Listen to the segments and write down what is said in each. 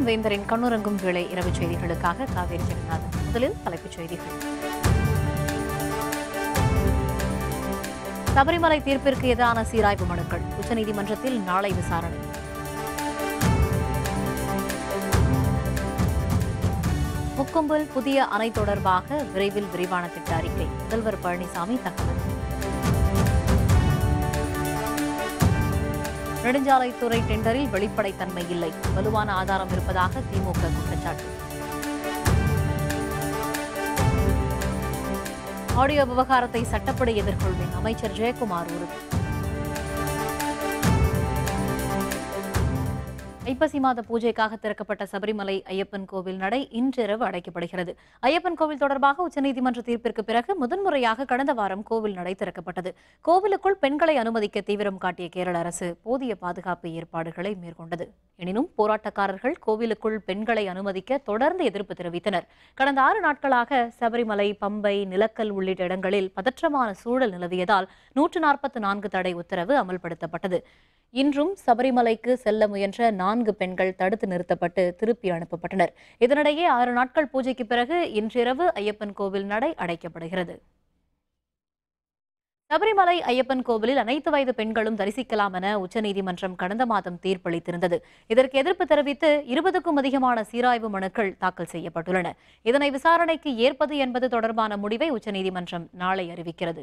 வேந்தரின் கண்ணுறங்கும் வேளை இரவு செய்திகளுக்காக காவேரி ஜெகநாதன் முதலில் தலைப்புச் செய்திகள் சபரிமலை தீர்ப்பிற்கு எதிரான சீராய்வு மனுக்கள் உச்சநீதிமன்றத்தில் நாளை விசாரணை முக்கொம்பில் புதிய அணை தொடர்பாக விரைவில் விரிவான திட்ட அறிக்கை முதல்வர் பழனிசாமி தகவல் நெடுஞ்சாலைத்துறை டெண்டரில் வெளிப்படைத்தன்மை இல்லை வலுவான ஆதாரம் இருப்பதாக திமுக குற்றச்சாட்டு ஆடியோ விவகாரத்தை சட்டப்படி எதிர்கொள்வேன் அமைச்சர் ஜெயக்குமார் உறுதி ஐப்பசி மாத பூஜைக்காக திறக்கப்பட்ட சபரிமலை ஐயப்பன் கோவில் நடை இன்றிரவு அடைக்கப்படுகிறது ஐயப்பன் கோவில் தொடர்பாக உச்சநீதிமன்ற தீர்ப்பிற்கு பிறகு முதன்முறையாக கடந்த வாரம் கோவில் நடை திறக்கப்பட்டது கோவிலுக்குள் பெண்களை அனுமதிக்க தீவிரம் காட்டிய கேரள அரசு போதிய பாதுகாப்பு ஏற்பாடுகளை மேற்கொண்டது எனினும் போராட்டக்காரர்கள் கோவிலுக்குள் பெண்களை அனுமதிக்க தொடர்ந்து எதிர்ப்பு தெரிவித்தனர் கடந்த ஆறு நாட்களாக சபரிமலை பம்பை நிலக்கல் உள்ளிட்ட இடங்களில் பதற்றமான சூழல் நிலவியதால் நூற்று நாற்பத்தி நான்கு தடை உத்தரவு அமல்படுத்தப்பட்டது இன்றும் சபரிமலைக்கு செல்ல முயன்ற நான்கு பெண்கள் தடுத்து நிறுத்தப்பட்டு திருப்பி அனுப்பப்பட்டனர் இதனிடையே ஆறு நாட்கள் பூஜைக்கு பிறகு இன்றிரவு ஐயப்பன் கோவில் நடை அடைக்கப்படுகிறது சபரிமலை ஐயப்பன் கோவிலில் அனைத்து வயது பெண்களும் தரிசிக்கலாம் என உச்சநீதிமன்றம் கடந்த மாதம் தீர்ப்பளித்திருந்தது இதற்கு எதிர்ப்பு தெரிவித்து இருபதுக்கும் அதிகமான சீராய்வு மனுக்கள் தாக்கல் செய்யப்பட்டுள்ளன இதனை விசாரணைக்கு ஏற்பது என்பது தொடர்பான முடிவை உச்சநீதிமன்றம் நாளை அறிவிக்கிறது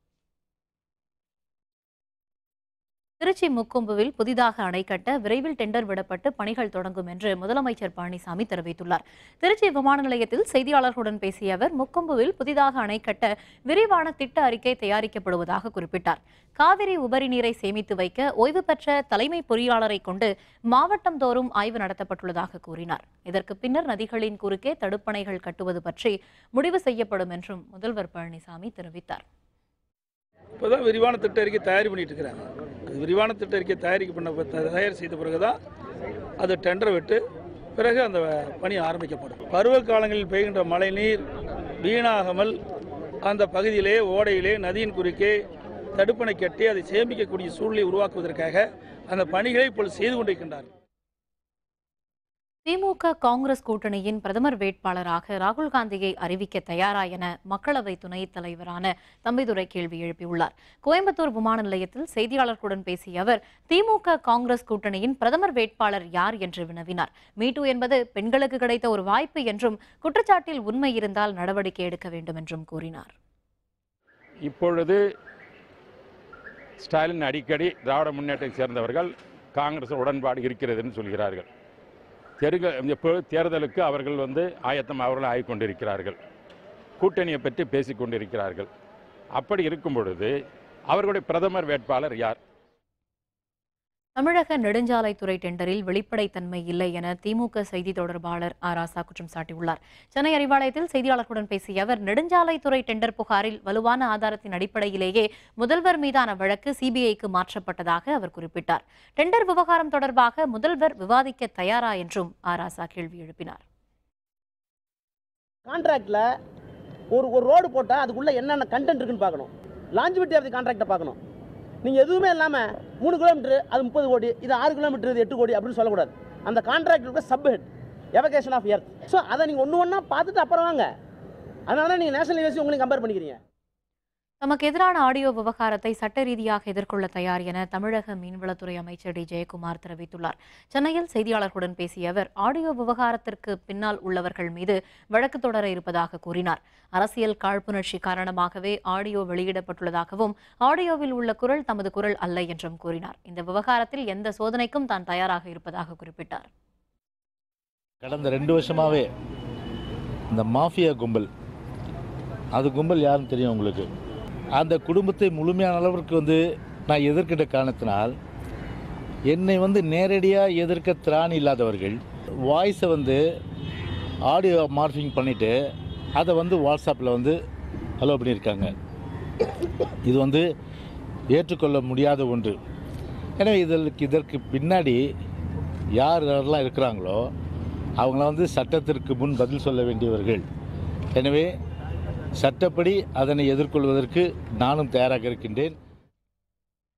திருச்சி முக்கொம்புவில் புதிதாக அணை கட்ட விரைவில் டெண்டர் விடப்பட்டு பணிகள் தொடங்கும் என்று முதலமைச்சர் பழனிசாமி தெரிவித்துள்ளார் திருச்சி விமான நிலையத்தில் செய்தியாளர்களுடன் பேசிய அவர் முக்கொம்புவில் புதிதாக அணை கட்ட விரிவான திட்ட அறிக்கை தயாரிக்கப்படுவதாக குறிப்பிட்டார் காவிரி உபரி நீரை சேமித்து வைக்க ஓய்வு பெற்ற தலைமை பொறியாளரை கொண்டு மாவட்டம் தோறும் ஆய்வு நடத்தப்பட்டுள்ளதாக கூறினார் இதற்கு பின்னர் நதிகளின் குறுக்கே தடுப்பணைகள் கட்டுவது பற்றி முடிவு செய்யப்படும் என்றும் முதல்வர் பழனிசாமி தெரிவித்தார் இப்போதான் விரிவான திட்ட அறிக்கை தயார் பண்ணிட்டு இருக்கிறாங்க அது விரிவான திட்ட அறிக்கை தயாரிக்க பண்ண தயார் செய்த பிறகு தான் அது டெண்டர் விட்டு பிறகு அந்த பணி ஆரம்பிக்கப்படும் பருவ காலங்களில் பெய்கின்ற மழை நீர் வீணாகாமல் அந்த பகுதியிலே ஓடையிலே நதியின் குறுக்கே தடுப்பணை கட்டி அதை சேமிக்கக்கூடிய சூழ்நிலை உருவாக்குவதற்காக அந்த பணிகளை இப்பொழுது செய்து கொண்டிருக்கின்றார்கள் திமுக காங்கிரஸ் கூட்டணியின் பிரதமர் வேட்பாளராக ராகுல் காந்தியை அறிவிக்க தயாரா என மக்களவை துணைத் தலைவரான தம்பிதுரை கேள்வி எழுப்பியுள்ளார் கோயம்புத்தூர் விமான நிலையத்தில் செய்தியாளர்களுடன் பேசிய அவர் திமுக காங்கிரஸ் கூட்டணியின் பிரதமர் வேட்பாளர் யார் என்று வினவினார் மீட்டு என்பது பெண்களுக்கு கிடைத்த ஒரு வாய்ப்பு என்றும் குற்றச்சாட்டில் உண்மை இருந்தால் நடவடிக்கை எடுக்க வேண்டும் என்றும் கூறினார் இப்பொழுது ஸ்டாலின் அடிக்கடி திராவிட முன்னேற்றத்தை சேர்ந்தவர்கள் காங்கிரஸ் உடன்பாடு இருக்கிறதுன்னு சொல்கிறார்கள் தெருக இப்போ தேர்தலுக்கு அவர்கள் வந்து ஆயத்தம் அவர்கள் ஆகிக் கொண்டிருக்கிறார்கள் கூட்டணியை பற்றி பேசிக் கொண்டிருக்கிறார்கள் அப்படி இருக்கும் பொழுது அவர்களுடைய பிரதமர் வேட்பாளர் யார் தமிழக நெடுஞ்சாலைத்துறை டெண்டரில் வெளிப்படைத்தன்மை இல்லை என திமுக செய்தி தொடர்பாளர் ஆ ராசா குற்றம் சாட்டியுள்ளார் சென்னை அறிவாலயத்தில் செய்தியாளர்களுடன் பேசிய அவர் நெடுஞ்சாலைத்துறை டெண்டர் புகாரில் வலுவான ஆதாரத்தின் அடிப்படையிலேயே முதல்வர் மீதான வழக்கு சிபிஐக்கு மாற்றப்பட்டதாக அவர் குறிப்பிட்டார் டெண்டர் விவகாரம் தொடர்பாக முதல்வர் விவாதிக்க தயாரா என்றும் ஆ ராசா கேள்வி எழுப்பினார் கான்ட்ராக்டில் ஒரு ஒரு ரோடு போட்டால் அதுக்குள்ளே என்னென்ன கண்டென்ட் இருக்குன்னு பார்க்கணும் லாஞ்சிபிலிட்டி ஆஃப் தி கான்ட்ராக்டை பார்க்கணும் நீங்கள் எதுவுமே இல்லாமல் மூணு கிலோமீட்டர் அது முப்பது கோடி இது ஆறு கிலோமீட்டர் இது எட்டு கோடி அப்படின்னு சொல்லக்கூடாது அந்த கான்ட்ராக்ட் இருக்க sub head evacuation of earth so அதை நீங்கள் ஒன்று ஒன்றா பார்த்துட்டு அப்புறம் வாங்க அதனால தான் நீங்கள் நேஷனல் யூனிவர்சிட்டி உங்களுக்கு கம்பேர் பண்ணிக்கிறீங்க தமக்கு எதிரான ஆடியோ விவகாரத்தை சட்ட ரீதியாக எதிர்கொள்ள தயார் என தமிழக மீன்வளத்துறை அமைச்சர் டி ஜெயக்குமார் தெரிவித்துள்ளார் சென்னையில் செய்தியாளர்களுடன் பேசிய அவர் ஆடியோ விவகாரத்திற்கு பின்னால் உள்ளவர்கள் மீது வழக்கு தொடர இருப்பதாக கூறினார் அரசியல் காழ்ப்புணர்ச்சி காரணமாகவே ஆடியோ வெளியிடப்பட்டுள்ளதாகவும் ஆடியோவில் உள்ள குரல் தமது குரல் அல்ல என்றும் கூறினார் இந்த விவகாரத்தில் எந்த சோதனைக்கும் தான் தயாராக இருப்பதாக குறிப்பிட்டார் கடந்த ரெண்டு வருஷமாகவே இந்த மாஃபியா கும்பல் அது கும்பல் யாருன்னு தெரியும் உங்களுக்கு அந்த குடும்பத்தை முழுமையான அளவிற்கு வந்து நான் எதிர்க்கின்ற காரணத்தினால் என்னை வந்து நேரடியாக எதிர்க்க திராணி இல்லாதவர்கள் வாய்ஸை வந்து ஆடியோ மார்ஃபிங் பண்ணிவிட்டு அதை வந்து வாட்ஸ்அப்பில் வந்து அலோவ் பண்ணியிருக்காங்க இது வந்து ஏற்றுக்கொள்ள முடியாத ஒன்று எனவே இதற்கு இதற்கு பின்னாடி யார் யாரெல்லாம் இருக்கிறாங்களோ அவங்கள வந்து சட்டத்திற்கு முன் பதில் சொல்ல வேண்டியவர்கள் எனவே சட்டப்படி அதனை எதிர்கொள்வதற்கு நானும் தயாராக இருக்கின்றேன்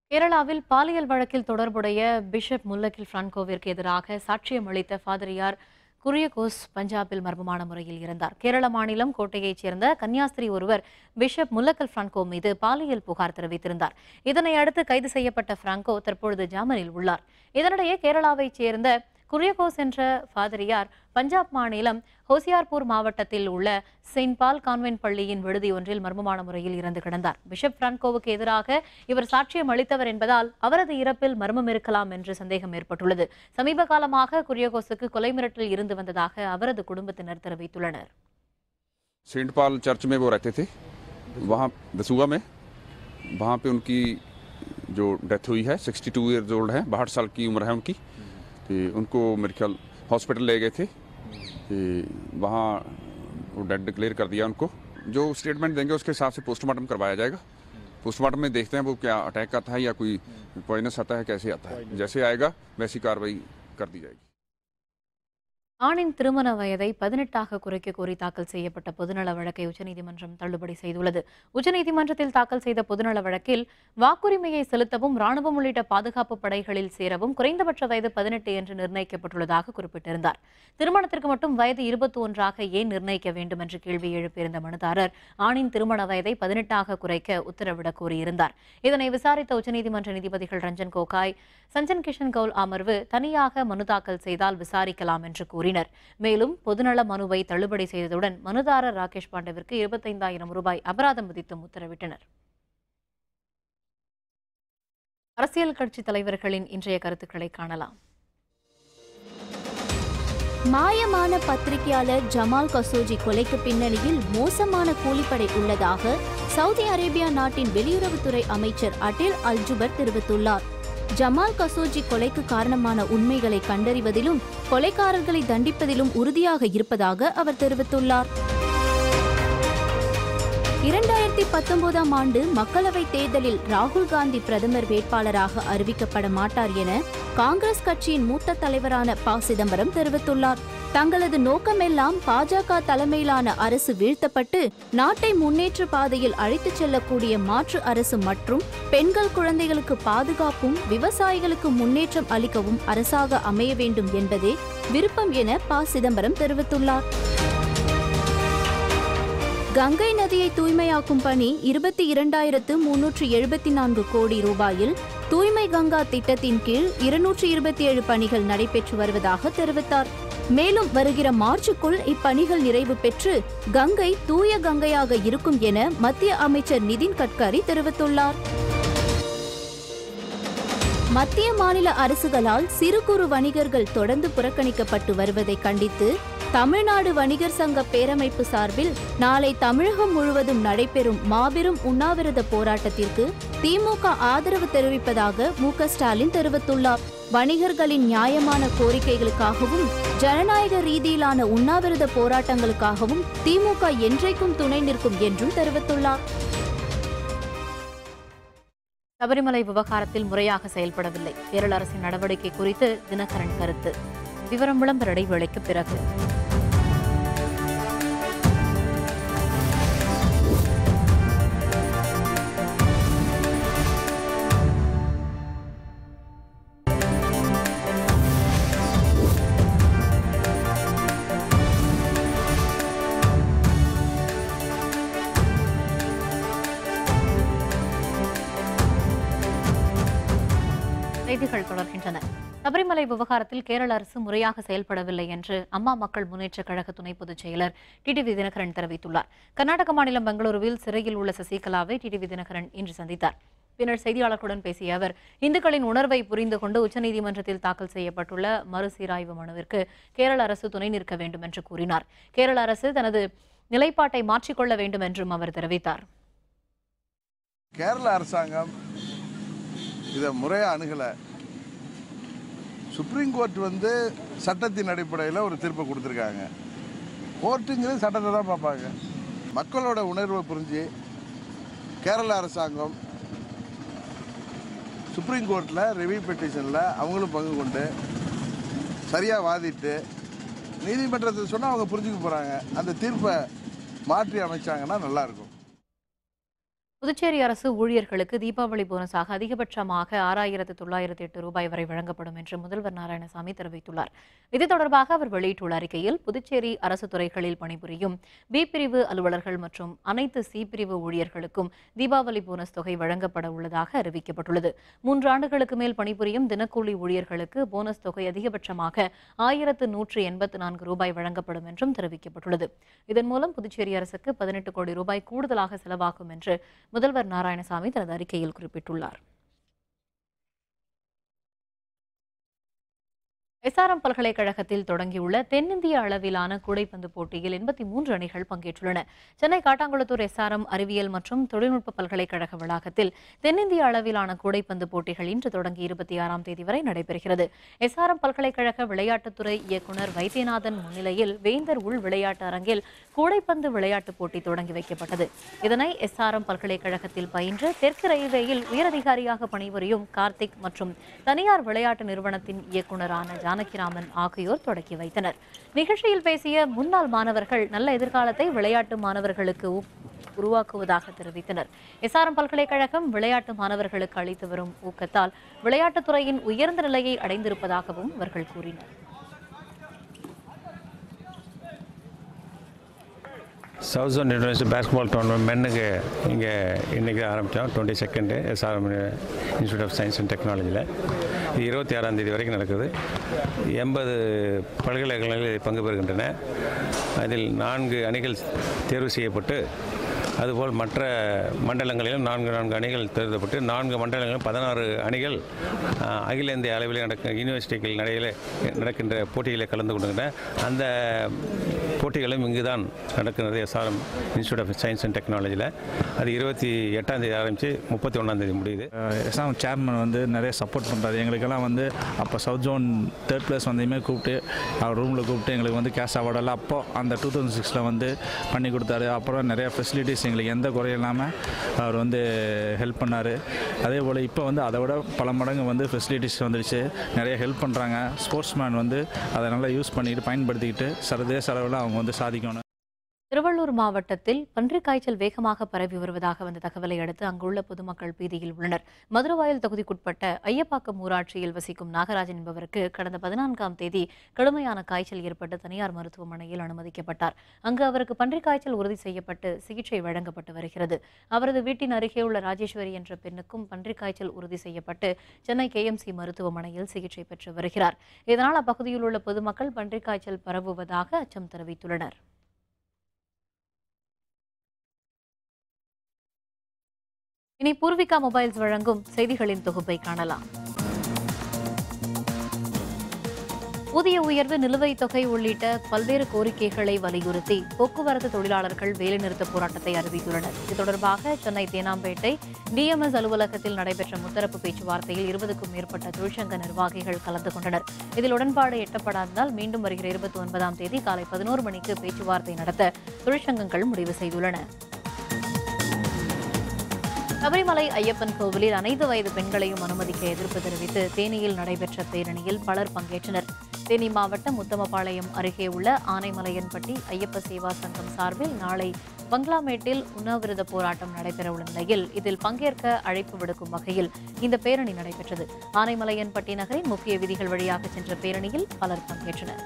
கேரளாவில் பாலியல் வழக்கில் தொடர்புடைய பிஷப் முல்லக்கில் பிரான்கோவிற்கு எதிராக சாட்சியம் அளித்த ஃபாதரியார் குரியகோஸ் பஞ்சாபில் மர்மமான முறையில் இறந்தார் கேரள மாநிலம் கோட்டையைச் சேர்ந்த கன்னியாஸ்திரி ஒருவர் பிஷப் முல்லக்கல் பிரான்கோ மீது பாலியல் புகார் தெரிவித்திருந்தார் இதனை அடுத்து கைது செய்யப்பட்ட பிராங்கோ தற்பொழுது ஜாமீனில் உள்ளார் இதனிடையே கேரளாவைச் சேர்ந்த குரியகோஸ் என்ற ஃபாதரியார் பஞ்சாப் மாநிலம் ஹோசியார்பூர் மாவட்டத்தில் உள்ள செயின்ட் பால் கான்வென்ட் பள்ளியின் விடுதி ஒன்றில் மர்மமான முறையில் இறந்து கிடந்தார் பிஷப் பிரான்கோவுக்கு எதிராக இவர் சாட்சியம் அளித்தவர் என்பதால் அவரது இறப்பில் மர்மம் இருக்கலாம் என்று சந்தேகம் ஏற்பட்டுள்ளது சமீப காலமாக குரியகோஸுக்கு கொலை மிரட்டல் இருந்து வந்ததாக அவரது குடும்பத்தினர் தெரிவித்துள்ளனர் सेंट पाल चर्च में वो रहते थे वहाँ दसूगा में वहाँ पे उनकी जो डेथ हुई है 62 टू ईयर्स ओल्ड है बाहठ साल की उम्र है उनकी तो उनको मेरे ख्याल हॉस्पिटल ले गए थे तो वहाँ वो डेड डिक्लेयर कर दिया उनको जो स्टेटमेंट देंगे उसके हिसाब से पोस्टमार्टम करवाया जाएगा पोस्टमार्टम में देखते हैं वो क्या अटैक आता है या कोई पॉइजनस आता है कैसे आता है जैसे आएगा वैसी कार्रवाई कर दी जाएगी ஆணின் திருமண வயதை பதினெட்டாக குறைக்க கோரி தாக்கல் செய்யப்பட்ட பொதுநல வழக்கை உச்சநீதிமன்றம் தள்ளுபடி செய்துள்ளது உச்சநீதிமன்றத்தில் தாக்கல் செய்த பொதுநல வழக்கில் வாக்குரிமையை செலுத்தவும் ராணுவம் உள்ளிட்ட பாதுகாப்பு படைகளில் சேரவும் குறைந்தபட்ச வயது பதினெட்டு என்று நிர்ணயிக்கப்பட்டுள்ளதாக குறிப்பிட்டிருந்தார் திருமணத்திற்கு மட்டும் வயது இருபத்தி ஒன்றாக ஏன் நிர்ணயிக்க வேண்டும் என்று கேள்வி எழுப்பியிருந்த மனுதாரர் ஆணின் திருமண வயதை பதினெட்டாக குறைக்க உத்தரவிடக் கோரியிருந்தார் இதனை விசாரித்த உச்சநீதிமன்ற நீதிபதிகள் ரஞ்சன் கோகாய் சஞ்சன் கிஷன் கவுல் அமர்வு தனியாக மனு தாக்கல் செய்தால் விசாரிக்கலாம் என்று கூறினர் மேலும் பொதுநல மனுவை தள்ளுபடி செய்ததுடன் மனுதாரர் ராகேஷ் பாண்டவிற்கு இருபத்தைந்தாயிரம் ரூபாய் அபராதம் விதித்தும் உத்தரவிட்டனர் அரசியல் கட்சி தலைவர்களின் இன்றைய கருத்துக்களை காணலாம் மாயமான பத்திரிகையாளர் ஜமால் கசோஜி கொலைக்கு பின்னணியில் மோசமான கூலிப்படை உள்ளதாக சவுதி அரேபியா நாட்டின் வெளியுறவுத்துறை அமைச்சர் அடேல் அல்ஜுபர் தெரிவித்துள்ளார் ஜமால் கசோஜி கொலைக்கு காரணமான உண்மைகளை கண்டறிவதிலும் கொலைக்காரர்களை தண்டிப்பதிலும் உறுதியாக இருப்பதாக அவர் தெரிவித்துள்ளார் இரண்டாயிரத்தி பத்தொன்பதாம் ஆண்டு மக்களவைத் தேர்தலில் ராகுல் காந்தி பிரதமர் வேட்பாளராக அறிவிக்கப்பட மாட்டார் என காங்கிரஸ் கட்சியின் மூத்த தலைவரான ப சிதம்பரம் தெரிவித்துள்ளார் தங்களது நோக்கமெல்லாம் பாஜக தலைமையிலான அரசு வீழ்த்தப்பட்டு நாட்டை முன்னேற்ற பாதையில் அழைத்துச் செல்லக்கூடிய மாற்று அரசு மற்றும் பெண்கள் குழந்தைகளுக்கு பாதுகாப்பும் விவசாயிகளுக்கு முன்னேற்றம் அளிக்கவும் அரசாக அமைய வேண்டும் என்பதே விருப்பம் என ப சிதம்பரம் தெரிவித்துள்ளார் கங்கை நதியை தூய்மையாக்கும் பணி இருபத்தி இரண்டாயிரத்து முன்னூற்று எழுபத்தி நான்கு கோடி ரூபாயில் தூய்மை கங்கா திட்டத்தின் கீழ் இருநூற்று இருபத்தி ஏழு பணிகள் நடைபெற்று வருவதாக தெரிவித்தார் மேலும் வருகிற மார்ச்சுக்குள் இப்பணிகள் நிறைவு பெற்று கங்கை தூய கங்கையாக இருக்கும் என மத்திய அமைச்சர் நிதின் கட்கரி தெரிவித்துள்ளார் மத்திய மாநில அரசுகளால் சிறு குறு வணிகர்கள் தொடர்ந்து புறக்கணிக்கப்பட்டு வருவதை கண்டித்து தமிழ்நாடு வணிகர் சங்க பேரமைப்பு சார்பில் நாளை தமிழகம் முழுவதும் நடைபெறும் மாபெரும் உண்ணாவிரத போராட்டத்திற்கு திமுக ஆதரவு தெரிவிப்பதாக மு க ஸ்டாலின் தெரிவித்துள்ளார் வணிகர்களின் நியாயமான கோரிக்கைகளுக்காகவும் ஜனநாயக ரீதியிலான உண்ணாவிரத போராட்டங்களுக்காகவும் திமுக என்றைக்கும் துணை நிற்கும் என்றும் தெரிவித்துள்ளார் சபரிமலை விவகாரத்தில் முறையாக செயல்படவில்லை கேரள அரசின் நடவடிக்கை குறித்து தினகரன் கருத்து விவரம் விளம்பர இடைவேளைக்கு பிறகு செய்திகள் தொடர்கின்றன சபரிமலை விவகாரத்தில் கேரள அரசு முறையாக செயல்படவில்லை என்று அம்மா மக்கள் முன்னேற்றக் கழக துணை பொதுச் செயலர் டிடிவி தினகரன் தெரிவித்துள்ளார் கர்நாடக மாநிலம் பெங்களூருவில் சிறையில் உள்ள சசிகலாவை டிடிவி தினகரன் இன்று சந்தித்தார் பின்னர் செய்தியாளர்களுடன் பேசிய அவர் இந்துக்களின் உணர்வை புரிந்து கொண்டு உச்சநீதிமன்றத்தில் தாக்கல் செய்யப்பட்டுள்ள மறுசீராய்வு மனுவிற்கு கேரள அரசு துணை நிற்க வேண்டும் என்று கூறினார் கேரள அரசு தனது நிலைப்பாட்டை மாற்றிக்கொள்ள வேண்டும் என்றும் அவர் தெரிவித்தார் கேரள அரசாங்கம் இதை முறையாக அணுகலை சுப்ரீம் கோர்ட் வந்து சட்டத்தின் அடிப்படையில் ஒரு தீர்ப்பை கொடுத்துருக்காங்க கோர்ட்டுங்கிறது சட்டத்தை தான் பார்ப்பாங்க மக்களோட உணர்வை புரிஞ்சு கேரள அரசாங்கம் சுப்ரீம் கோர்ட்டில் ரிவ்யூ பெட்டிஷனில் அவங்களும் பங்கு கொண்டு சரியாக வாதிட்டு நீதிமன்றத்தில் சொன்னால் அவங்க புரிஞ்சுக்க போகிறாங்க அந்த தீர்ப்பை மாற்றி அமைச்சாங்கன்னா நல்லாயிருக்கும் புதுச்சேரி அரசு ஊழியர்களுக்கு தீபாவளி போனஸாக அதிகபட்சமாக ஆறாயிரத்து தொள்ளாயிரத்து எட்டு ரூபாய் வரை வழங்கப்படும் என்று முதல்வர் நாராயணசாமி தெரிவித்துள்ளார் இது தொடர்பாக அவர் வெளியிட்டுள்ள அறிக்கையில் புதுச்சேரி அரசு துறைகளில் பணிபுரியும் பி பிரிவு அலுவலர்கள் மற்றும் அனைத்து சி பிரிவு ஊழியர்களுக்கும் தீபாவளி போனஸ் தொகை வழங்கப்பட உள்ளதாக அறிவிக்கப்பட்டுள்ளது மூன்று ஆண்டுகளுக்கு மேல் பணிபுரியும் தினக்கூலி ஊழியர்களுக்கு போனஸ் தொகை அதிகபட்சமாக ஆயிரத்து நூற்று எண்பத்து நான்கு ரூபாய் வழங்கப்படும் என்றும் தெரிவிக்கப்பட்டுள்ளது இதன் மூலம் புதுச்சேரி அரசுக்கு பதினெட்டு கோடி ரூபாய் கூடுதலாக செலவாகும் என்று முதல்வர் நாராயணசாமி தனது அறிக்கையில் குறிப்பிட்டுள்ளார் எஸ்ஆர்எம் பல்கலைக்கழகத்தில் தொடங்கியுள்ள தென்னிந்திய அளவிலான கூடைப்பந்து போட்டியில் எண்பத்தி மூன்று அணிகள் பங்கேற்றுள்ளன சென்னை காட்டாங்குளத்தூர் எஸ்ஆர்எம் அறிவியல் மற்றும் தொழில்நுட்ப பல்கலைக்கழக வளாகத்தில் தென்னிந்திய அளவிலான கூடைப்பந்து போட்டிகள் இன்று தொடங்கி இருபத்தி ஆறாம் தேதி வரை நடைபெறுகிறது எஸ்ஆர்எம் பல்கலைக்கழக விளையாட்டுத்துறை இயக்குனர் வைத்தியநாதன் முன்னிலையில் வேந்தர் உள் விளையாட்டு அரங்கில் கூடைப்பந்து விளையாட்டுப் போட்டி தொடங்கி வைக்கப்பட்டது இதனை எஸ்ஆர்எம் பல்கலைக்கழகத்தில் பயின்று தெற்கு ரயில்வேயில் உயரதிகாரியாக பணிபுரியும் கார்த்திக் மற்றும் தனியார் விளையாட்டு நிறுவனத்தின் இயக்குனரான ஜானகிராமன் ஆகியோர் தொடக்கி வைத்தனர் நிகழ்ச்சியில் பேசிய முன்னாள் மாணவர்கள் நல்ல எதிர்காலத்தை விளையாட்டு மாணவர்களுக்கு ஊ- உருவாக்குவதாக தெரிவித்தனர் எஸ்ஆர்எம் பல்கலைக்கழகம் விளையாட்டு மாணவர்களுக்கு அளித்து வரும் ஊக்கத்தால் விளையாட்டுத் துறையின் உயர்ந்த நிலையை அடைந்திருப்பதாகவும் அவர்கள் கூறினர் south zone international basketball tournament மென்னுக்கு இங்கே இன்றைக்கி ஆரம்பித்தோம் twenty second SRM institute of science and டெக்னாலஜியில் இது இருபத்தி ஆறாம் தேதி வரைக்கும் நடக்குது எண்பது பல்கலைக்கழகங்கள் பங்கு பெறுகின்றன அதில் நான்கு அணிகள் தேர்வு செய்யப்பட்டு அதுபோல் மற்ற மண்டலங்களிலும் நான்கு நான்கு அணிகள் தேர்ந்தப்பட்டு நான்கு மண்டலங்களிலும் பதினாறு அணிகள் ஆஹ், அகில இந்திய அளவில் நடக்க யூனிவர்சிட்டிகள் நடையில் நடக்கின்ற போட்டிகளில் கலந்து கொண்டுகின்றன அந்த போட்டிகளும் இங்கு தான் நடக்கிறது SRM institute of science and டெக்னாலஜியில் அது இருபத்தி எட்டாம் தேதி ஆரம்பித்து முப்பத்தி ஒன்றாம் தேதி முடியுது எஸ்ஆம் சேர்மன் வந்து நிறைய சப்போர்ட் பண்ணுறாரு எங்களுக்கெல்லாம் வந்து அப்போ சவுத் ஜோன் தேர்ட் பிளேஸ் வந்தையுமே கூப்பிட்டு அவர் ரூமில் கூப்பிட்டு எங்களுக்கு வந்து கேஷ் அவார்டெல்லாம் அப்போ அந்த டூ தௌசண்ட் சிக்ஸில் வந்து பண்ணி கொடுத்தாரு அப்புறம் நிறைய ஃபெசிலிட்டிஸ் எங்களுக்கு எந்த குறையும் இல்லாமல் அவர் வந்து ஹெல்ப் பண்ணார் அதே போல் இப்போ வந்து அதை விட பல மடங்கு வந்து ஃபெசிலிட்டிஸ் வந்துடுச்சு நிறைய ஹெல்ப் பண்ணுறாங்க ஸ்போர்ட்ஸ்மேன் வந்து அதை நல்லா யூஸ் பண்ணிக்கிட்டு பயன்படுத்திக்கிட்டு சர்வதேச அளவில் அவங்க வந்து சாதிக்கணும் திருவள்ளூர் மாவட்டத்தில் பன்றிக் காய்ச்சல் வேகமாக பரவி வருவதாக வந்த தகவலை அடுத்து அங்குள்ள பொதுமக்கள் பீதியில் உள்ளனர் மதுரவாயல் தொகுதிக்குட்பட்ட ஐயப்பாக்கம் ஊராட்சியில் வசிக்கும் நாகராஜன் என்பவருக்கு கடந்த பதினான்காம் தேதி கடுமையான காய்ச்சல் ஏற்பட்டு தனியார் மருத்துவமனையில் அனுமதிக்கப்பட்டார் அங்கு அவருக்கு பன்றிக் காய்ச்சல் உறுதி செய்யப்பட்டு சிகிச்சை வழங்கப்பட்டு வருகிறது அவரது வீட்டின் அருகே உள்ள ராஜேஸ்வரி என்ற பெண்ணுக்கும் பன்றிக் காய்ச்சல் உறுதி செய்யப்பட்டு சென்னை கேஎம்சி மருத்துவமனையில் சிகிச்சை பெற்று வருகிறார் இதனால் அப்பகுதியில் உள்ள பொதுமக்கள் பன்றிக் காய்ச்சல் பரவுவதாக அச்சம் தெரிவித்துள்ளனர் இனி பூர்விகா மொபைல்ஸ் வழங்கும் செய்திகளின் தொகுப்பை காணலாம் ஊதிய உயர்வு நிலுவைத் தொகை உள்ளிட்ட பல்வேறு கோரிக்கைகளை வலியுறுத்தி போக்குவரத்து தொழிலாளர்கள் வேலைநிறுத்த போராட்டத்தை அறிவித்துள்ளனர் இது தொடர்பாக சென்னை தேனாம்பேட்டை டிஎம்எஸ் அலுவலகத்தில் நடைபெற்ற முத்தரப்பு பேச்சுவார்த்தையில் இருபதுக்கும் மேற்பட்ட தொழிற்சங்க நிர்வாகிகள் கலந்து கொண்டனர் இதில் உடன்பாடு எட்டப்படாததால் மீண்டும் வருகிற இருபத்தி ஒன்பதாம் தேதி காலை பதினோரு மணிக்கு பேச்சுவார்த்தை நடத்த தொழிற்சங்கங்கள் முடிவு செய்துள்ளன சபரிமலை ஐயப்பன் கோவிலில் அனைத்து வயது பெண்களையும் அனுமதிக்க எதிர்ப்பு தெரிவித்து தேனியில் நடைபெற்ற பேரணியில் பலர் பங்கேற்றனர் தேனி மாவட்டம் உத்தமபாளையம் அருகே உள்ள ஆனைமலையன்பட்டி ஐயப்ப சேவா சங்கம் சார்பில் நாளை பங்களாமேட்டில் உண்ணாவிரத போராட்டம் நடைபெறவுள்ள நிலையில் இதில் பங்கேற்க அழைப்பு விடுக்கும் வகையில் இந்த பேரணி நடைபெற்றது ஆனைமலையன்பட்டி நகரின் முக்கிய வீதிகள் வழியாக சென்ற பேரணியில் பலர் பங்கேற்றனர்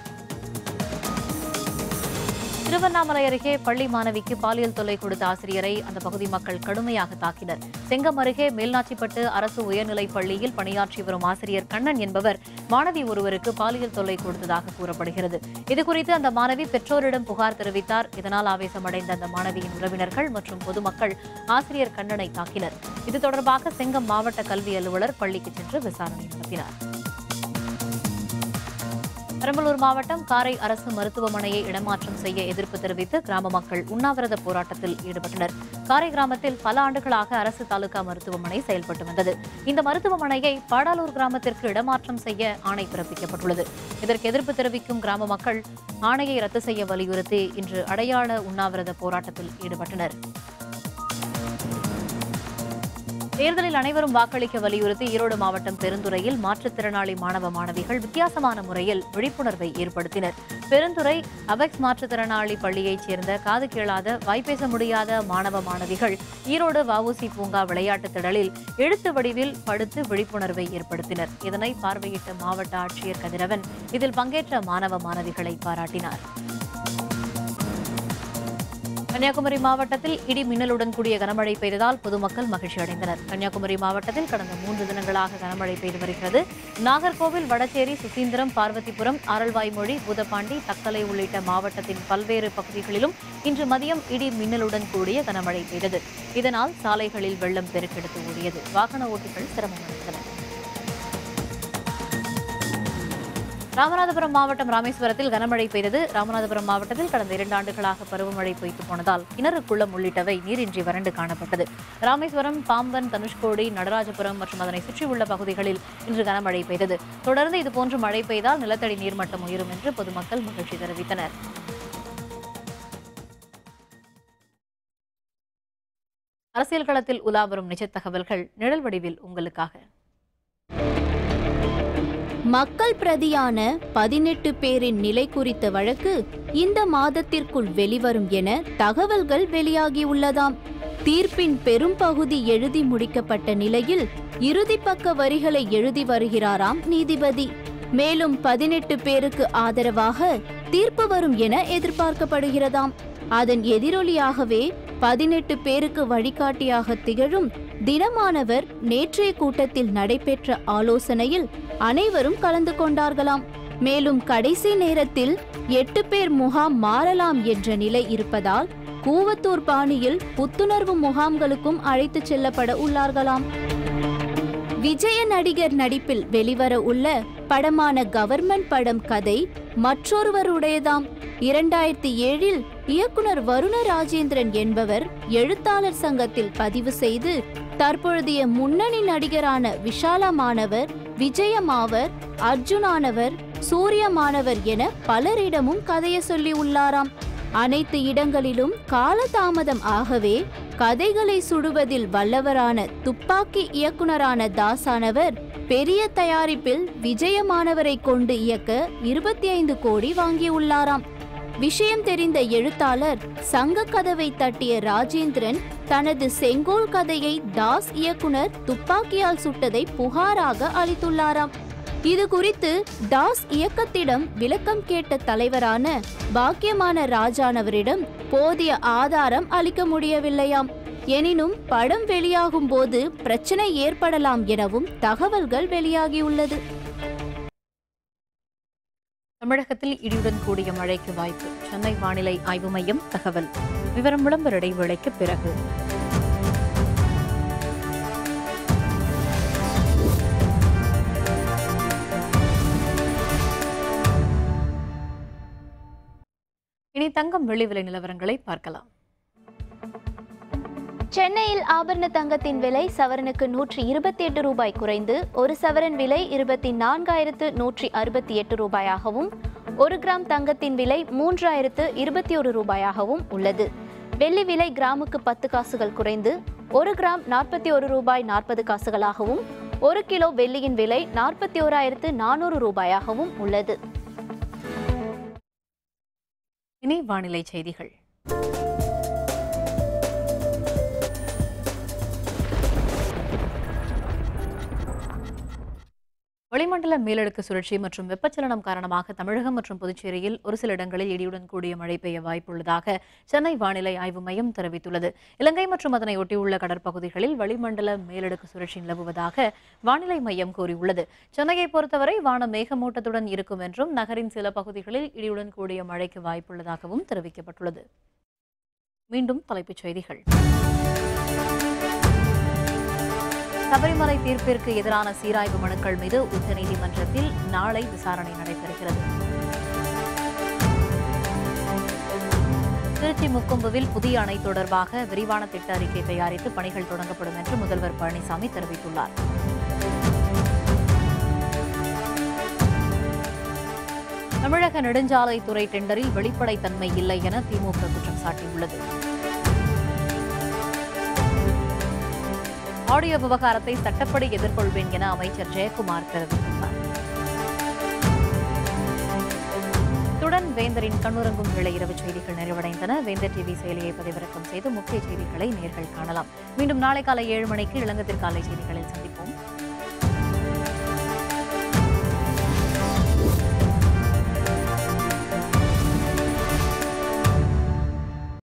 திருவண்ணாமலை அருகே பள்ளி மாணவிக்கு பாலியல் தொல்லை கொடுத்த ஆசிரியரை அந்த பகுதி மக்கள் கடுமையாக தாக்கினர் செங்கம் அருகே மேல்நாச்சிப்பட்டு அரசு உயர்நிலைப் பள்ளியில் பணியாற்றி வரும் ஆசிரியர் கண்ணன் என்பவர் மாணவி ஒருவருக்கு பாலியல் தொல்லை கொடுத்ததாக கூறப்படுகிறது இதுகுறித்து அந்த மாணவி பெற்றோரிடம் புகார் தெரிவித்தார் இதனால் ஆவேசமடைந்த அந்த மாணவியின் உறவினர்கள் மற்றும் பொதுமக்கள் ஆசிரியர் கண்ணனை தாக்கினர் இது தொடர்பாக செங்கம் மாவட்ட கல்வி அலுவலர் பள்ளிக்கு சென்று விசாரணை நடத்தினார் பெரம்பலூர் மாவட்டம் காரை அரசு மருத்துவமனையை இடமாற்றம் செய்ய எதிர்ப்பு தெரிவித்து கிராம மக்கள் உண்ணாவிரத போராட்டத்தில் ஈடுபட்டனர் காரை கிராமத்தில் பல ஆண்டுகளாக அரசு தாலுகா மருத்துவமனை செயல்பட்டு வந்தது இந்த மருத்துவமனையை பாடாலூர் கிராமத்திற்கு இடமாற்றம் செய்ய ஆணை பிறப்பிக்கப்பட்டுள்ளது இதற்கு எதிர்ப்பு தெரிவிக்கும் கிராம மக்கள் ஆணையை ரத்து செய்ய வலியுறுத்தி இன்று அடையாள உண்ணாவிரத போராட்டத்தில் ஈடுபட்டனர் தேர்தலில் அனைவரும் வாக்களிக்க வலியுறுத்தி ஈரோடு மாவட்டம் பெருந்துறையில் மாற்றுத்திறனாளி மாணவ மாணவிகள் வித்தியாசமான முறையில் விழிப்புணர்வை ஏற்படுத்தினர் பெருந்துறை அபெக்ஸ் மாற்றுத்திறனாளி பள்ளியைச் சேர்ந்த காது கேளாத வாய்ப்பேச முடியாத மாணவ மாணவிகள் ஈரோடு வஉசி பூங்கா விளையாட்டுத் திடலில் எழுத்து வடிவில் படுத்து விழிப்புணர்வை ஏற்படுத்தினர் இதனை பார்வையிட்ட மாவட்ட ஆட்சியர் கதிரவன் இதில் பங்கேற்ற மாணவ மாணவிகளை பாராட்டினார் கன்னியாகுமரி மாவட்டத்தில் இடி மின்னலுடன் கூடிய கனமழை பெய்ததால் பொதுமக்கள் மகிழ்ச்சி அடைந்தனர் கன்னியாகுமரி மாவட்டத்தில் கடந்த மூன்று தினங்களாக கனமழை பெய்து வருகிறது நாகர்கோவில் வடசேரி சுசீந்திரம் பார்வதிபுரம் ஆரல்வாய்மொழி பூதப்பாண்டி தக்கலை உள்ளிட்ட மாவட்டத்தின் பல்வேறு பகுதிகளிலும் இன்று மதியம் இடி மின்னலுடன் கூடிய கனமழை பெய்தது இதனால் சாலைகளில் வெள்ளம் பெருக்கெடுத்து ஓடியது வாகன ஓட்டிகள் சிரமமடைந்தனர் ராமநாதபுரம் மாவட்டம் ராமேஸ்வரத்தில் கனமழை பெய்தது ராமநாதபுரம் மாவட்டத்தில் கடந்த இரண்டு ஆண்டுகளாக பருவமழை பொய்த்து போனதால் கிணறு குளம் உள்ளிட்டவை நீரின்றி வறண்டு காணப்பட்டது ராமேஸ்வரம் பாம்பன் தனுஷ்கோடி நடராஜபுரம் மற்றும் அதனை சுற்றியுள்ள பகுதிகளில் இன்று கனமழை பெய்தது தொடர்ந்து இதுபோன்று மழை பெய்தால் நிலத்தடி நீர்மட்டம் உயரும் என்று பொதுமக்கள் மகிழ்ச்சி தெரிவித்தனர் அரசியல் களத்தில் உலா வரும் நிஜ தகவல்கள் நிழல் வடிவில் உங்களுக்காக மக்கள் பிரதியான பதினெட்டு பேரின் நிலை குறித்த வழக்கு இந்த மாதத்திற்குள் வெளிவரும் என தகவல்கள் வெளியாகியுள்ளதாம் தீர்ப்பின் பெரும்பகுதி எழுதி முடிக்கப்பட்ட நிலையில் இறுதி பக்க வரிகளை எழுதி வருகிறாராம் நீதிபதி மேலும் பதினெட்டு பேருக்கு ஆதரவாக தீர்ப்பு வரும் என எதிர்பார்க்கப்படுகிறதாம் அதன் எதிரொலியாகவே பதினெட்டு பேருக்கு வழிகாட்டியாக திகழும் தினமானவர் நேற்றைய கூட்டத்தில் நடைபெற்ற ஆலோசனையில் அனைவரும் கலந்து கொண்டார்களாம் மேலும் கடைசி நேரத்தில் எட்டு பேர் முகாம் மாறலாம் என்ற நிலை இருப்பதால் கூவத்தூர் பாணியில் புத்துணர்வு முகாம்களுக்கும் அழைத்துச் செல்லப்பட உள்ளார்களாம் விஜய நடிகர் நடிப்பில் வெளிவர உள்ள படமான கவர்மெண்ட் படம் கதை மற்றொருவருடையதாம் இரண்டாயிரத்தி ஏழில் இயக்குனர் வருண ராஜேந்திரன் என்பவர் எழுத்தாளர் சங்கத்தில் பதிவு செய்து தற்பொழுதைய முன்னணி நடிகரான விஷாலமானவர் விஜயமாவர் அர்ஜுனானவர் சூரியமானவர் என பலரிடமும் கதையை சொல்லி உள்ளாராம் அனைத்து இடங்களிலும் காலதாமதம் ஆகவே கதைகளை சுடுவதில் வல்லவரான துப்பாக்கி இயக்குனரான தாசானவர் பெரிய தயாரிப்பில் விஜயமானவரை கொண்டு இயக்க இருபத்தி ஐந்து கோடி வாங்கியுள்ளாராம் விஷயம் தெரிந்த எழுத்தாளர் சங்க கதவை தட்டிய ராஜேந்திரன் தனது செங்கோல் கதையை தாஸ் இயக்குனர் துப்பாக்கியால் சுட்டதை புகாராக அளித்துள்ளாராம் இது குறித்து தாஸ் இயக்கத்திடம் விளக்கம் கேட்ட தலைவரான பாக்கியமான ராஜானவரிடம் போதிய ஆதாரம் அளிக்க முடியவில்லையாம் எனினும் படம் வெளியாகும் போது பிரச்சனை ஏற்படலாம் எனவும் தகவல்கள் வெளியாகியுள்ளது தமிழகத்தில் இடியுடன் கூடிய மழைக்கு வாய்ப்பு சென்னை வானிலை ஆய்வு மையம் தகவல் விவரம் விளம்பர இடைவேளைக்கு பிறகு இனி தங்கம் வெள்ளி விலை நிலவரங்களை பார்க்கலாம் சென்னையில் ஆபரண தங்கத்தின் விலை சவரனுக்கு நூற்றி இருபத்தி எட்டு ரூபாய் குறைந்து ஒரு சவரன் விலை இருபத்தி நான்காயிரத்து நூற்றி அறுபத்தி எட்டு ரூபாயாகவும் ஒரு கிராம் தங்கத்தின் விலை மூன்றாயிரத்து இருபத்தி ஒரு ரூபாயாகவும் உள்ளது வெள்ளி விலை கிராமுக்கு பத்து காசுகள் குறைந்து ஒரு கிராம் நாற்பத்தி ஒரு ரூபாய் நாற்பது காசுகளாகவும் ஒரு கிலோ வெள்ளியின் விலை நாற்பத்தி ஓராயிரத்து நானூறு ரூபாயாகவும் உள்ளது இனி வானிலை செய்திகள் வளிமண்டல மேலடுக்கு சுழற்சி மற்றும் வெப்பச்சலனம் காரணமாக தமிழகம் மற்றும் புதுச்சேரியில் ஒரு சில இடங்களில் இடியுடன் கூடிய மழை பெய்ய வாய்ப்புள்ளதாக சென்னை வானிலை ஆய்வு மையம் தெரிவித்துள்ளது இலங்கை மற்றும் அதனை ஒட்டியுள்ள கடற்பகுதிகளில் வளிமண்டல மேலடுக்கு சுழற்சி நிலவுவதாக வானிலை மையம் கூறியுள்ளது சென்னையை பொறுத்தவரை வானம் மேகமூட்டத்துடன் இருக்கும் என்றும் நகரின் சில பகுதிகளில் இடியுடன் கூடிய மழைக்கு வாய்ப்புள்ளதாகவும் தெரிவிக்கப்பட்டுள்ளது மீண்டும் தலைப்புச் செய்திகள் சபரிமலை தீர்ப்பிற்கு எதிரான சீராய்வு மனுக்கள் மீது உச்சநீதிமன்றத்தில் நாளை விசாரணை நடைபெறுகிறது திருச்சி முக்கொம்புவில் புதிய அணை தொடர்பாக விரிவான திட்ட அறிக்கை தயாரித்து பணிகள் தொடங்கப்படும் என்று முதல்வர் பழனிசாமி தெரிவித்துள்ளார் தமிழக நெடுஞ்சாலைத்துறை டெண்டரில் வெளிப்படைத்தன்மை இல்லை என திமுக குற்றம் சாட்டியுள்ளது ஆடியோ விவகாரத்தை சட்டப்படி எதிர்கொள்வேன் என அமைச்சர் ஜெயக்குமார் தெரிவித்துள்ளார் இத்துடன் வேந்தரின் கண்ணுறங்கும் வேளை இரவு செய்திகள் நிறைவடைந்தன வேந்தர் டிவி செயலியை பதிவிறக்கம் செய்து முக்கிய செய்திகளை நேர்கள் காணலாம் மீண்டும் நாளை காலை ஏழு மணிக்கு இளங்கத்திற்காலை செய்திகளில் சந்திப்போம்